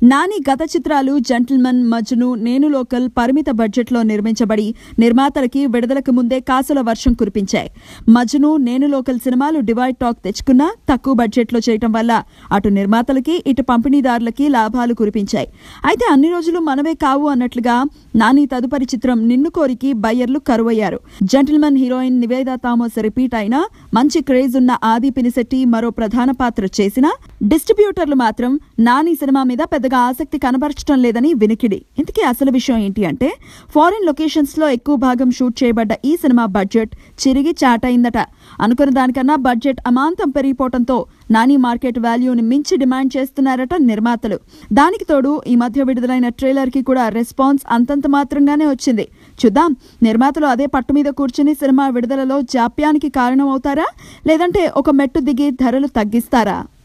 నాని గత చిత్రాలు జెంటిల్మన్ మజ్ను నేను లోకల్ పరిమిత బడ్జెట్లో నిర్మించబడి నిర్మాతలకి విడుదలకు ముందే కాసుల వర్షం కురిపించాయి మజ్ను నేను లోకల్ సినిమాలు డివైడ్ టాక్ తెచ్చుకున్నా తక్కువ బడ్జెట్లో చేయటం వల్ల అటు నిర్మాతలకి ఇటు పంపిణీదారులకి లాభాలు కురిపించాయి అయితే అన్ని రోజులు మనవే కావు అన్నట్లుగా నాని తదుపరి చిత్రం నిన్ను కోరికి బయ్యర్లు కరువయ్యారు Gentleman heroine Nivetha Thomas repeat అయినా మంచి క్రేజ్ ఉన్న ఆది పినిశెట్టి మరో ప్రధాన పాత్ర చేసినా డిస్ట్రిబ్యూటర్లు మాత్రం నాని సినిమా మీద పెద్దగా ఆసక్తి కనబరచడం లేదని వినికిడి ఇంతకీ అసలు విషయం ఏంటి అంటే ఫారిన్ లొకేషన్స్ లో ఎక్కువ భాగం షూట్ చేయబడ్డ ఈ సినిమా బడ్జెట్ చిరిగి చాటైందట అనుకున్న దానికన్నా బడ్జెట్ అమాంతం పెరిగిపోవడంతో నాని మార్కెట్ వాల్యూని మించి డిమాండ్ చేస్తున్నారట నిర్మాతలు దానికి తోడు ఈ మధ్య విడుదలైన ట్రైలర్ కి కూడా రెస్పాన్స్ అంతంత మాత్రంగానే వచ్చింది చూద్దాం నిర్మాతలు అదే పట్టు మీద కూర్చుని సినిమా విడుదలలో జాప్యానికి కారణమవుతారా లేదంటే ఒక మెట్టు దిగి ధరలు తగ్గిస్తారా